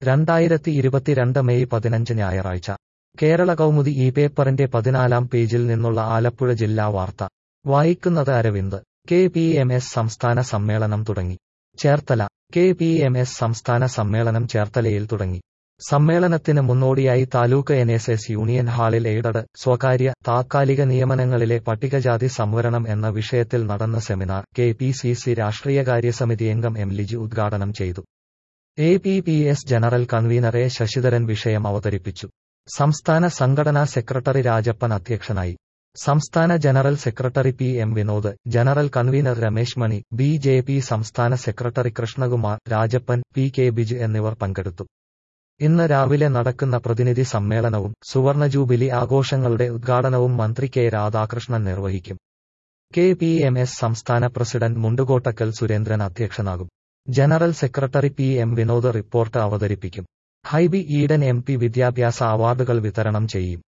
രണ്ടായിരത്തി ഇരുപത്തിരണ്ട് മെയ് പതിനഞ്ച് ഞായറാഴ്ച കേരള കൗമുദി ഈ പേപ്പറിന്റെ പതിനാലാം പേജിൽ നിന്നുള്ള ആലപ്പുഴ ജില്ലാ വാർത്ത വായിക്കുന്നത് Aravind K P M S സംസ്ഥാന സമ്മേളനം തുടങ്ങി Cherthala K P M S സംസ്ഥാന സമ്മേളനം ചേർത്തലയിൽ തുടങ്ങി സമ്മേളനത്തിന് മുന്നോടിയായി taluk N S S union ഹാളിൽ എയ്ഡഡ് സ്വകാര്യ താത്കാലിക നിയമനങ്ങളിലെ പട്ടികജാതി സംവരണം എന്ന വിഷയത്തിൽ നടന്ന seminar K P C C രാഷ്ട്രീയകാര്യസമിതി അംഗം എം ലിജി ഉദ്ഘാടനം ചെയ്തു A P P S general convener A Sasidharan വിഷയം അവതരിപ്പിച്ചു സംസ്ഥാന സംഘടനാ സെക്രട്ടറി രാജപ്പൻ അധ്യക്ഷനായി സംസ്ഥാന general secretary P M Vinod general convener Ramesh Mani B J P സംസ്ഥാന secretary Krishnakumar Rajappan P K Biju എന്നിവർ പങ്കെടുത്തു ഇന്ന് രാവിലെ നടക്കുന്ന പ്രതിനിധി സമ്മേളനവും സുവർണ ജൂബിലി ആഘോഷങ്ങളുടെ ഉദ്ഘാടനവും മന്ത്രി കെ രാധാകൃഷ്ണൻ നിർവഹിക്കും കെ പി എം എസ് സംസ്ഥാന പ്രസിഡന്റ് മുണ്ടുകോട്ടക്കൽ സുരേന്ദ്രൻ അധ്യക്ഷനാകും general secretary P M Vinod report അവതരിപ്പിക്കും ഹൈബി ഈഡൻ എം പി വിദ്യാഭ്യാസ അവാർഡുകൾ വിതരണം ചെയ്യും